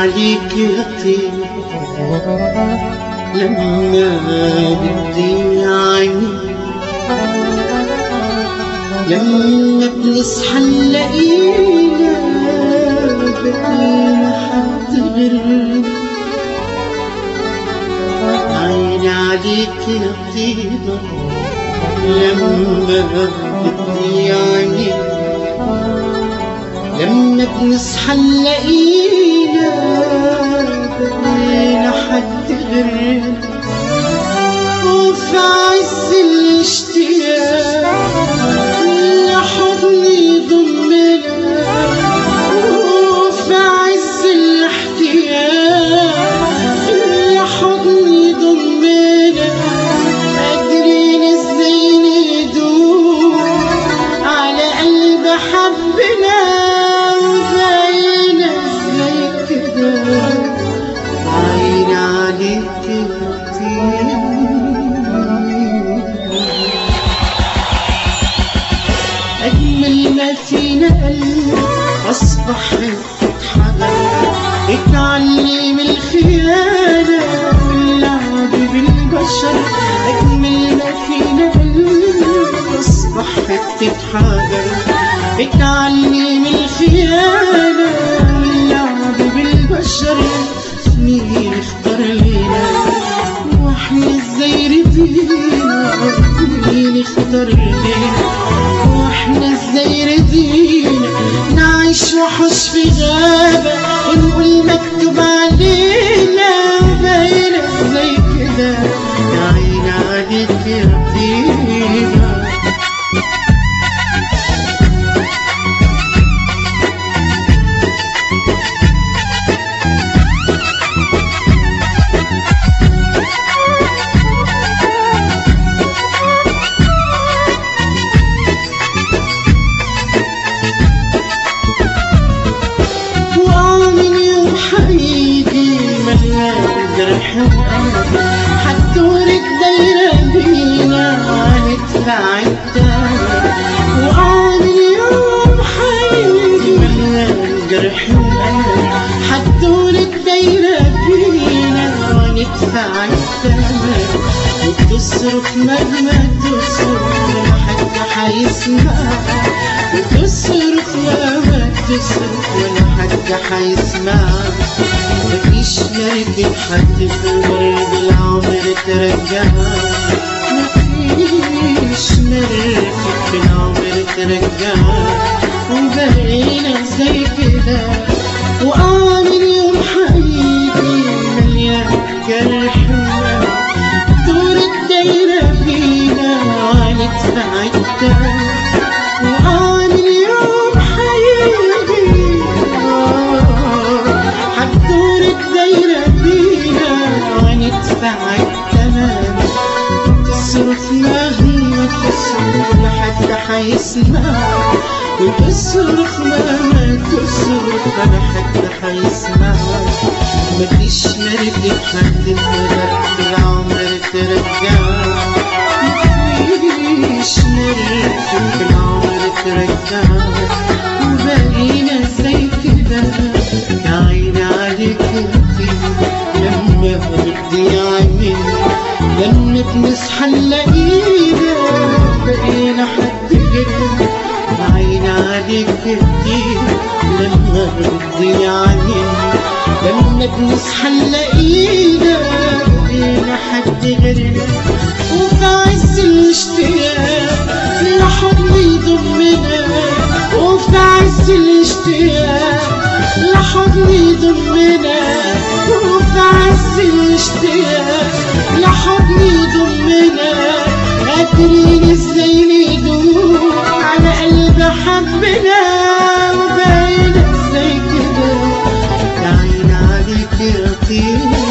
عليك يطير لما بدي عيني لما بنصحى نلاقينا بقينا حد غيرنا عيني عليك يا طيبة لما بدي عيني لما بنصحى نلاقينا بقينا حد غيرنا وفي عز الاشتياق لحضن يضمنا وفي عز الاحتياج لحضن يضمنا قادرين ازاي ندوم على قلب حبنا وبقينا ازاي كده عين عليك كتير أجمل ما فينا قلب أصبح حجر اتعلم الخيانة واللعب بالبشر أجمل ما فينا قلب أصبح حتة حجر اتعلم الخيانة واللعب بالبشر مين اختار لينا واحنا ازاي رضينا مين اختار لينا واحنا ازاي رضينا نعيش وحش في غابة ونقول مكتوب علينا وبقينا ازاي كده يا عيني عليك يا طيبة ومن يوم حيجي مليان جرح وقلب حتدور الدايرة بينا هندفع التاني ومن يوم حيجي مليان جرح وقلب حتدور الدايرة بينا وندفع التاني وتصرف مهما تصرف ولا حد حيسمعك وتصرف مهما تصرف ولا حد حيسمعك مفيش مركب حد في ورد العمر ترجعها مفيش مركب في العمر ترجعها وبقينا زي كده وآمن يوم حقيقي مليان جرح وألم دور الدايرة فينا وندفع التاني وآمن يوم حيجي حتدور الدايرة فينا وندفع التمن تصرف مهما تصرف ولا حد حيسمع وتصرف مهما تصرف ولا حد حيسمع مفيش مركب حد في العمر ترجع مفيش مركب في العمر ترجع وبقينا زي كده يا عيني عليك انت لما بدي عيني لما بنصحى نلاقينا بقينا حد غيرنا يا عيني عليك كتير لما بدي عيني لما بنصحى نلاقينا بقينا حد غيرنا وفي عز الاشتياق لحضن يضمنا وفي عز الاشتياق لحضن يضمنا وفي عز الاشتياق لحضن يضمنا قادرين ازاي ندوم على قلب حبنا وبقينا ازاي كده يا عيني عليك يا طير